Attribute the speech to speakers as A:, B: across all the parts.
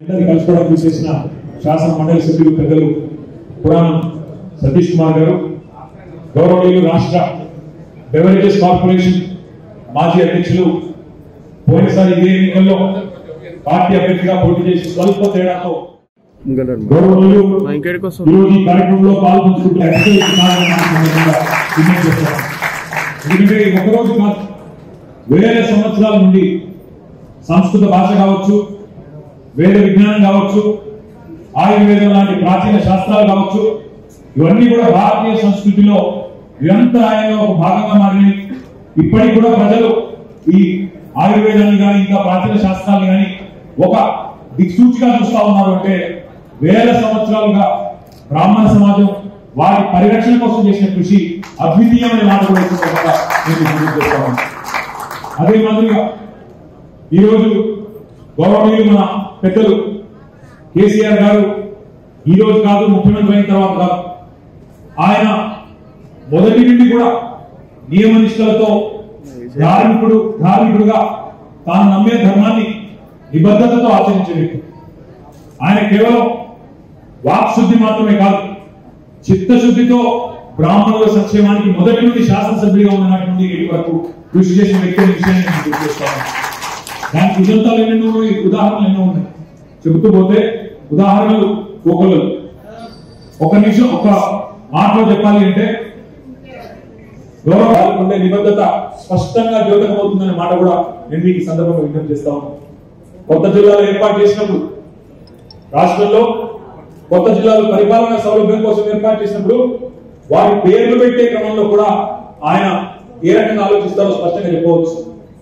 A: అందరినీ కలుసుకోవడానికి చేసిన శాసన మండలి సభ్యులు పెద్దలు పురాణం సతీష్ కుమార్ గారు గౌరవనీయులు రాష్ట్ర బెవరేజెస్ కార్పొరేషన్ మాజీ అధ్యక్షులు పోయినసారి ఇదే ఎన్నికల్లో పార్టీ అభ్యర్థిగా పోటీ చేసి స్వల్ప తేడాతో గౌరవనీయులు
B: మా ఇంకేడికి వస్తుంది
A: ఈరోజు ఈ కార్యక్రమంలో పాల్పంచుకుంటే అత్యంత సందర్భంగా విజ్ఞప్తి చేస్తున్నాను. ఎందుకంటే ఇది ఒకరోజు కాదు వేల సంవత్సరాల నుండి సంస్కృత భాష కావచ్చు వేద విజ్ఞానం కావచ్చు ఆయుర్వేదం లాంటి ప్రాచీన శాస్త్రాలు కావచ్చు ఇవన్నీ కూడా భారతీయ సంస్కృతిలో నిరంతరాయంగా ఒక భాగంగా మారినాయి ఇప్పటికి కూడా ప్రజలు ఈ ఆయుర్వేదాన్ని కానీ ఇంకా ప్రాచీన శాస్త్రాన్ని కానీ ఒక దిక్సూచిగా చూస్తా ఉన్నారు అంటే వేల సంవత్సరాలుగా బ్రాహ్మణ సమాజం వారి పరిరక్షణ కోసం చేసిన కృషి అద్వితీయమైన మాట కూడా ఈ సందర్భంగా నేను గుర్తు చేస్తా ఉన్నాను. అదే మాదిరిగా ఈరోజు గౌరవనీయులు మన పెద్దలు కేసీఆర్ గారు ఈ రోజు కాదు ముఖ్యమంత్రి అయిన తర్వాత కాదు ఆయన మొదటి నుండి కూడా నియమ నిష్టలతో ధార్మికుడు ధార్మికుడుగా తాను నమ్మే ధర్మాన్ని నిబద్ధతతో ఆచరించే వ్యక్తి ఆయన కేవలం వాక్శుద్ధి మాత్రమే కాదు చిత్తశుద్ధితో బ్రాహ్మణుల సంక్షేమానికి మొదటి నుండి శాసనసభ్యుడిగా ఉన్న నాటి నుండి నేటి వరకు కృషి చేసిన వ్యక్తి అనే విషయాన్ని నేను గుర్తు చేస్తాను దానికి ఉదంతాలు ఎన్నెన్నో ఉన్నాయి ఉదాహరణలు ఎన్నో ఉన్నాయి చెబుతూ పోతే ఉదాహరణలు ఒకళ్ళు ఒక నిమిషం ఒక మాటలో చెప్పాలి అంటే గౌరవాలకు ఉండే నిబద్ధత స్పష్టంగా ద్యోతకమవుతుందనే మాట కూడా నేను మీకు ఈ సందర్భంగా విజ్ఞప్తి చేస్తా ఉన్నాను కొత్త జిల్లాలు ఏర్పాటు చేసినప్పుడు రాష్ట్రంలో కొత్త జిల్లాలు పరిపాలన సౌలభ్యం కోసం ఏర్పాటు చేసినప్పుడు వారి పేర్లు పెట్టే క్రమంలో కూడా ఆయన ఏ రకంగా ఆలోచిస్తారో స్పష్టంగా చెప్పవచ్చు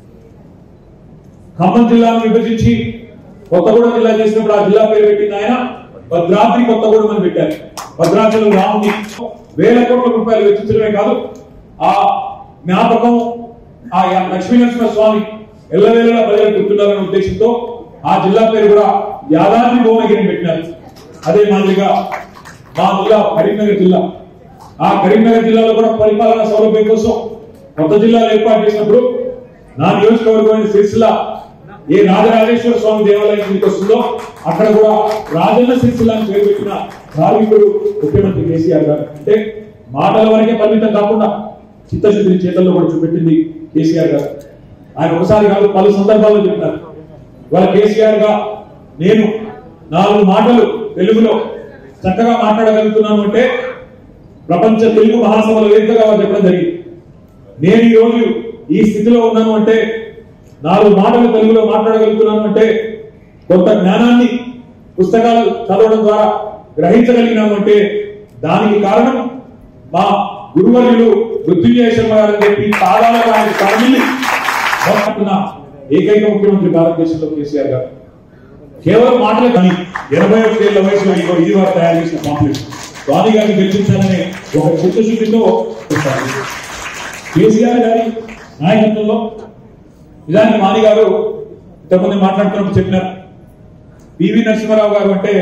A: ఖమ్మం జిల్లాను విభజించి కొత్తగూడెం జిల్లా చేసినప్పుడు ఆ జిల్లా పేరు పెట్టింది ఆయన భద్రాద్రి కొత్తగూడెం అని పెట్టారు భద్రాచలం రాముని వేల కోట్ల రూపాయలు వెచ్చించడమే కాదు ఆ జ్ఞాపకం ఆ లక్ష్మీ నరసింహ స్వామి ఎల్లవేళలా ప్రజలకు గుర్తుండాలనే ఉద్దేశంతో ఆ జిల్లా పేరు కూడా యాదాద్రి భువనగిరి పెట్టినారు అదే మాదిరిగా మా జిల్లా కరీంనగర్ జిల్లా ఆ కరీంనగర్ జిల్లాలో కూడా పరిపాలన సౌలభ్యం కోసం కొత్త జిల్లాలు ఏర్పాటు చేసినప్పుడు నా నియోజకవర్గమైన సిరిసిల్ల ఏ రాజరాజేశ్వర స్వామి దేవాలయం కిందకి వస్తుందో అక్కడ కూడా రాజన్న సిరిసిల్ల అని పేరు పెట్టిన ధార్మికుడు ముఖ్యమంత్రి కేసీఆర్ గారు అంటే మాటల వరకే పరిమితం కాకుండా చిత్తశుద్ధిని చేతల్లో కూడా చూపెట్టింది కేసీఆర్ గారు ఆయన ఒకసారి కాదు పలు సందర్భాల్లో చెప్పినారు వాళ్ళ కేసీఆర్ గా నేను నాలుగు మాటలు తెలుగులో చక్కగా మాట్లాడగలుగుతున్నాను అంటే ప్రపంచ తెలుగు మహాసభల వేదికగా వారు చెప్పడం జరిగింది నేను ఈ రోజు ఈ స్థితిలో ఉన్నాను అంటే నాలుగు మాటలు తెలుగులో మాట్లాడగలుగుతున్నాను అంటే కొంత జ్ఞానాన్ని పుస్తకాలు చదవడం ద్వారా గ్రహించగలిగినాము అంటే దానికి కారణం మా గురువర్యులు మృత్యుంజయ శర్మ గారు అని చెప్పి పాదాలకు ఆయన తమిళి మొదలుపెట్టిన ఏకైక ముఖ్యమంత్రి భారతదేశంలో కేసీఆర్ గారు కేవలం మాటలే కానీ ఎనభై ఒకటి ఏళ్ల వయసులో ఇంకో ఇది వారు తయారు చేసిన కాంప్లెక్స్ గాంధీ గారిని గెలిపించాలనే ఒక చిత్తశుద్ధితో వస్తారు కేసీఆర్ గారి నాయకత్వంలో నిజానికి మాది గారు ఇంతకుముందు మాట్లాడుతున్నప్పుడు చెప్పినారు పివి నరసింహారావు గారు అంటే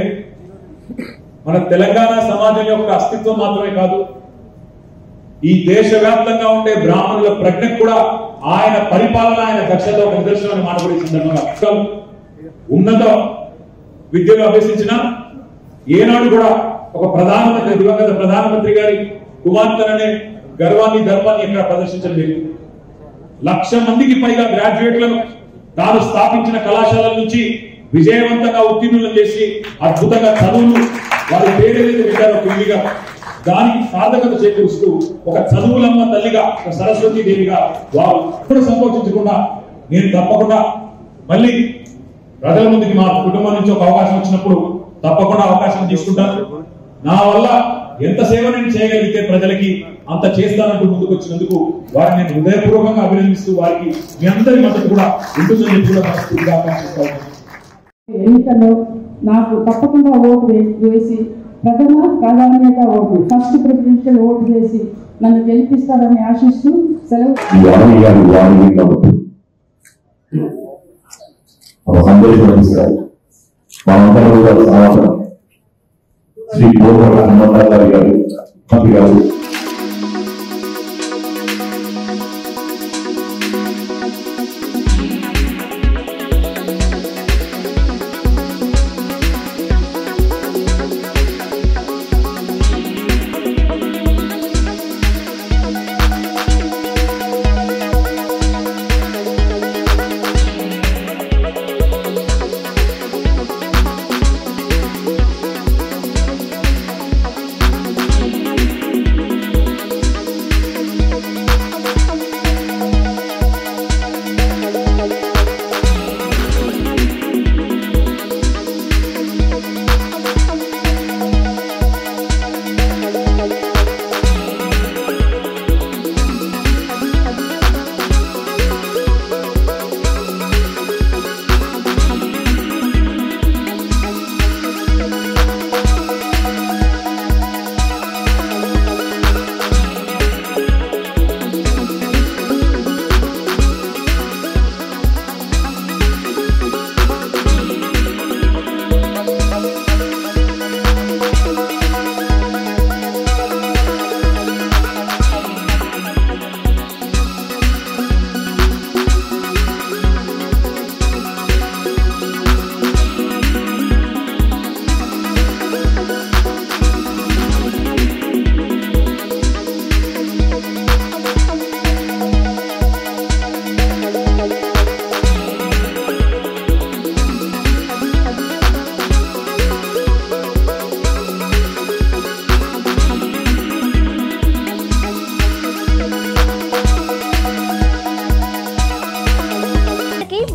A: మన తెలంగాణ సమాజం యొక్క అస్తిత్వం మాత్రమే కాదు ఈ దేశవ్యాప్తంగా ఉండే బ్రాహ్మణుల ప్రజ్ఞకు కూడా ఆయన పరిపాలన ఆయన దక్షత ఒక నిదర్శనం మాట కూడా ఈ సందర్భంగా చెప్తాను. ఉన్నత విద్యను అభ్యసించిన ఏనాడు కూడా ఒక ప్రధానమంత్రి దివంగత ప్రధానమంత్రి గారి కుమార్తెననే గర్వాన్ని ధర్మాన్ని ఎక్కడ ప్రదర్శించడం లేదు లక్ష మందికి పైగా గ్రాడ్యుయేట్లను తాను స్థాపించిన కళాశాలల నుంచి విజయవంతంగా ఉత్తీర్ణులను చేసి అద్భుతంగా చదువులు వారి పేరేదైతే పెట్టారో పిల్లిగా దానికి సార్థకత చేకూరుస్తూ ఒక చదువులమ్మ తల్లిగా ఒక సరస్వతి దేవిగా వారు కూడా సంకోచించకుండా నేను తప్పకుండా మళ్ళీ ప్రజల ముందుకి మా కుటుంబం నుంచి ఒక అవకాశం వచ్చినప్పుడు తప్పకుండా అవకాశం తీసుకుంటాను నా వల్ల ఎంత సేవ నేను చేయగలిగితే ప్రజలకి అంత చేస్తానంటూ ముందుకు వచ్చినందుకు వారిని నేను హృదయపూర్వకంగా అభినందిస్తూ వారికి మీ అందరి మద్దతు కూడా ఉంటుందని చెప్పి కూడా మనస్ఫూర్తిగా ఆకాంక్షిస్తా ఉన్నాను.
C: ఎన్నికల్లో నాకు తప్పకుండా ఓటు వే- వేసి ప్రథమ ప్రాధాన్యత ఓటు ఫస్ట్ ప్రిఫరెన్షియల్ ఓటు వేసి నన్ను గెలిపిస్తారని ఆశిస్తూ సెలవు
D: వాణి గారి వాణి కాబట్టి ఒక సందేశం ఇస్తారు మనందరం కూడా సమాధానం శ్రీ గోపర హనుమంతరావు గారు మంత్రి గారు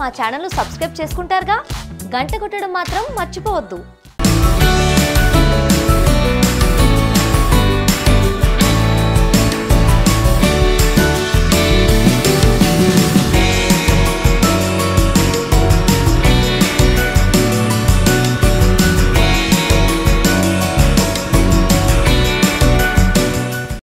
B: మా ఛానల్ను సబ్స్క్రైబ్ చేసుకుంటారుగా గంట కొట్టడం మాత్రం మర్చిపోవద్దు